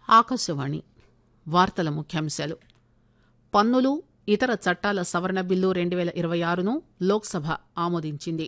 ఆకాశవాణి వార్తల ముఖ్యాంశాలు పన్నులు ఇతర చట్టాల సవరణ బిల్లు రెండు పేల ఇరవై ఆరును లోక్సభ ఆమోదించింది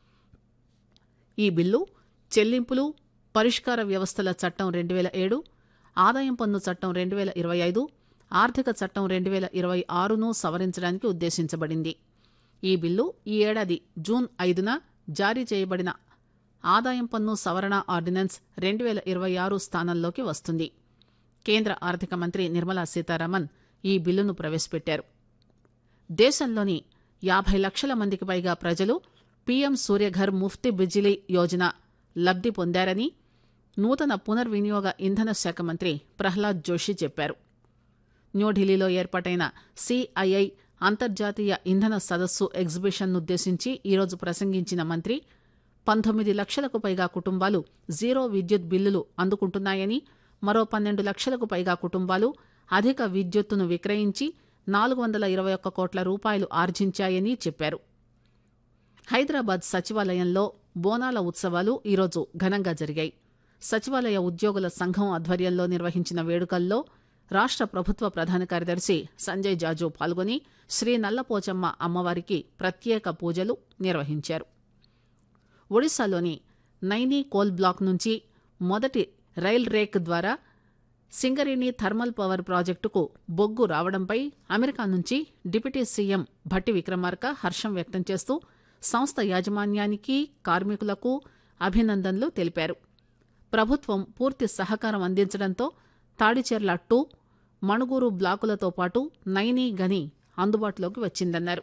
ఈ బిల్లు చెల్లింపులు పరిష్కార వ్యవస్థల చట్టం రెండు పేల ఏడు ఆదాయం పన్ను చట్టం రెండు పేల ఇరవై ఐదు ఆర్థిక చట్టం రెండు పేల ఇరవై ఆరును సవరించడానికి ఉద్దేశించబడింది ఈ బిల్లు ఈ ఏడాది జూన్ ఐదున జారీ చేయబడిన ఆదాయం పన్ను సవరణ ఆర్డినెన్స్ రెండు పేల ఇరవై ఆరు స్థానంలోకి వస్తుంది కేంద్ర ఆర్థిక మంత్రి నిర్మలా సీతారామన్ ఈ బిల్లును ప్రవేశపెట్టారు దేశంలోని యాభై లక్షల మందికి పైగా ప్రజలు పీఎం సూర్యఘర్ ముఫ్తీ బిజిలీ యోజన లబ్ది పొందారని నూతన పునర్వినియోగ ఇంధన శాఖ మంత్రి ప్రహ్లాద్ జోషి చెప్పారు న్యూఢిల్లీలో ఏర్పాటైన సిఐఐ అంతర్జాతీయ ఇంధన సదస్సు ఎగ్జిబిషన్నుద్దేశించి ఈరోజు ప్రసంగించిన మంత్రి పంతొమ్మిది లక్షలకు పైగా కుటుంబాలు జీరో విద్యుత్ బిల్లులు అందుకుంటున్నాయని మరో పన్నెండు లక్షలకు పైగా కుటుంబాలు అధిక విద్యుత్తును విక్రయించి నాలుగు వందల ఇరవై ఒక్క కోట్ల రూపాయలు ఆర్జించాయని చెప్పారు హైదరాబాద్ సచివాలయంలో బోనాల ఉత్సవాలు ఈరోజు ఘనంగా జరిగాయి సచివాలయ ఉద్యోగుల సంఘం ఆధ్వర్యంలో నిర్వహించిన వేడుకల్లో రాష్ట ప్రభుత్వ ప్రధాన కార్యదర్శి సంజయ్ జాజు పాల్గొని శ్రీ నల్లపోచమ్మ అమ్మవారికి ప్రత్యేక పూజలు నిర్వహించారు ఒడిశాలోని నైనీ కోల్ బ్లాక్ నుంచి మొదటి రైల్ రేక్ ద్వారా సింగరేణి థర్మల్ పవర్ ప్రాజెక్టుకు బొగ్గు రావడంపై అమెరికా నుంచి డిప్యూటీ సీఎం భట్టి విక్రమార్క హర్షం వ్యక్తం చేస్తూ సంస్థ యాజమాన్యానికి కార్మికులకు అభినందనలు తెలిపారు ప్రభుత్వం పూర్తి సహకారం అందించడంతో తాడిచెర్ల టూ మణుగూరు బ్లాకులతో పాటు నైనీ గని అందుబాటులోకి వచ్చిందన్నారు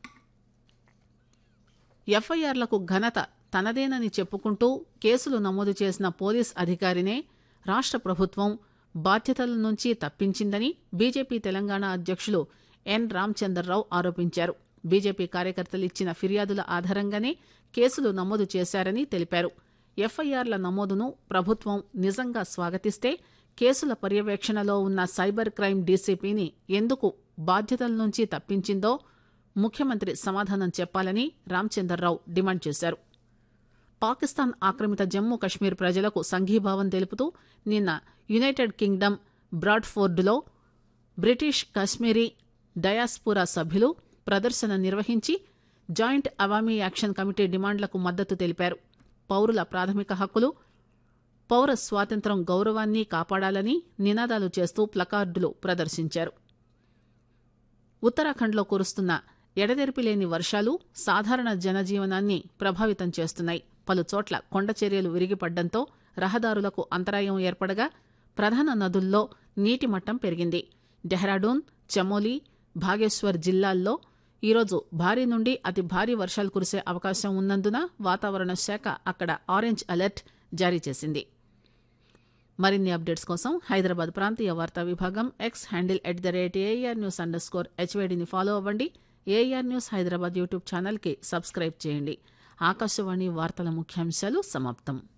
ఎఫ్ఐఆర్లకు ఘనత తనదేనని చెప్పుకుంటూ కేసులు నమోదు చేసిన పోలీస్ అధికారినే రాష్ట ప్రభుత్వం బాధ్యతల నుంచి తప్పించిందని బీజేపీ తెలంగాణ అధ్యక్షులు ఎన్ రామచందర్రావు ఆరోపించారు బీజేపీ కార్యకర్తలు ఇచ్చిన ఫిర్యాదుల ఆధారంగానే కేసులు నమోదు చేశారని తెలిపారు ఎఫ్ఐఆర్ల నమోదును ప్రభుత్వం నిజంగా స్వాగతిస్తే కేసుల పర్యవేక్షణలో ఉన్న సైబర్ క్రైమ్ డీసీపీని ఎందుకు బాధ్యతల నుంచి తప్పించిందో ముఖ్యమంత్రి సమాధానం చెప్పాలని రామచందర్రావు డిమాండ్ చేశారు పాకిస్తాన్ ఆక్రమిత జమ్మూ కశ్మీర్ ప్రజలకు సంఘీభావం తెలుపుతూ నిన్న యునైటెడ్ కింగ్డమ్ బ్రాడ్ఫోర్డులో బ్రిటిష్ కశ్మీరీ డయాస్పురా సభ్యులు ప్రదర్శన నిర్వహించి జాయింట్ అవామీ యాక్షన్ కమిటీ డిమాండ్లకు మద్దతు తెలిపారు పౌరుల ప్రాథమిక హక్కులు పౌర స్వాతంత్రం గౌరవాన్ని కాపాడాలని నినాదాలు చేస్తూ ప్లకార్డులు ప్రదర్శించారు ఉత్తరాఖండ్లో కురుస్తున్న ఎడతెరిపిలేని వర్షాలు సాధారణ జనజీవనాన్ని ప్రభావితం చేస్తున్నాయి పలు చోట్ల కొండ చర్యలు విరిగిపడ్డంతో రహదారులకు అంతరాయం ఏర్పడగా ప్రధాన నదుల్లో నీటి మట్టం పెరిగింది డెహ్రాడూన్ చమోలి భాగేశ్వర్ జిల్లాల్లో ఈరోజు భారీ నుండి అతి భారీ వర్షాలు కురిసే అవకాశం ఉన్నందున వాతావరణ శాఖ అక్కడ ఆరెంజ్ అలర్ట్ జారీ చేసింది మరిన్ని అప్డేట్స్ కోసం హైదరాబాద్ ప్రాంతీయ వార్తా విభాగం X handle at the rate AR news underscore హెచ్వేడిని ఫాలో అవ్వండి ఏఆర్ న్యూస్ హైదరాబాద్ యూట్యూబ్ ఛానల్కి సబ్స్క్రైబ్ చేయండి ఆకాశవాణి వార్తల ముఖ్యాంశాలు సమాప్తం